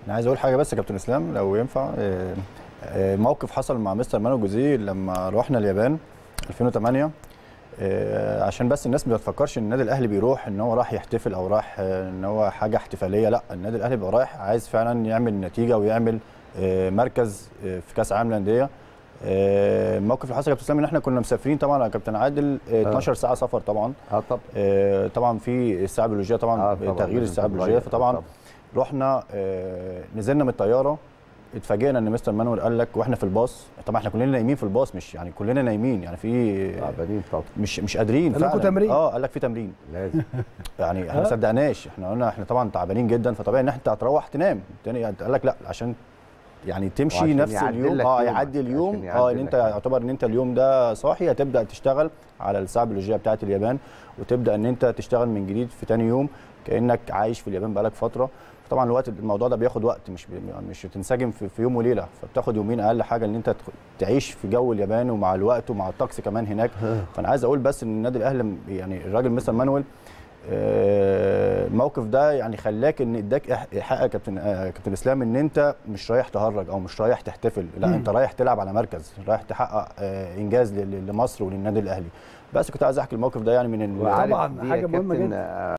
انا عايز اقول حاجه بس يا كابتن اسلام لو ينفع آه، آه، موقف حصل مع مستر مانو جوزيه لما روحنا اليابان 2008 آه، عشان بس الناس ما تفكرش ان النادي الاهلي بيروح ان هو راح يحتفل او راح آه، ان هو حاجه احتفاليه لا النادي الاهلي بيبقى رايح عايز فعلا يعمل نتيجه ويعمل آه، مركز آه، في كاس العالم للانديه آه، الموقف اللي حصل يا كابتن اسلام ان احنا كنا مسافرين طبعا يا كابتن عادل آه، 12 ساعه سفر طبعا اه طب آه، طبعا في الساعه البيولوجيه طبعا آه طبعاً، تغيير لازم الساعه تتغير، البيولوجيه فطبعا طبعاً. رحنا آه، نزلنا من الطياره اتفاجئنا ان مستر مانويل قال لك واحنا في الباص طبعا احنا كلنا نايمين في الباص مش يعني كلنا نايمين يعني في تعبانين طب مش مش قادرين قال لكم فعلاً. تمرين. اه قال لك في تمرين لازم يعني احنا ما صدقناش احنا قلنا احنا طبعا تعبانين جدا فطبيعي ان انت هتروح تنام تاني يعني قال لك لا عشان يعني تمشي وعشان نفس يعدل اليوم لك اه يومك، يعدي عشان اليوم اه يعدل ان لك انت يومك. يعتبر ان انت اليوم ده صاحي هتبدا تشتغل على الساعه البيولوجيه بتاعه اليابان وتبدا ان انت تشتغل من جديد في تاني يوم كانك عايش في اليابان بقالك فتره طبعا الوقت الموضوع ده بياخد وقت مش بي يعني مش تنسجم في, في يوم وليله فبتاخد يومين اقل حاجه ان انت تخ- تعيش في جو اليابان ومع الوقت ومع الطقس كمان هناك فانا عايز اقول بس ان النادي الاهلي يعني الراجل مستر مانويل آه، الموقف ده يعني خلاك ان اداك إح- حق يا كابتن آه، كابتن اسلام ان انت مش رايح تهرج او مش رايح تحتفل لا انت رايح تلعب على مركز رايح تحقق آه، انجاز ل- ل- لمصر وللنادي الاهلي بس كنت عايز احكي الموقف ده يعني من ال- طبعاً، دي يا حاجة مهمة كابتن، جداً. آه،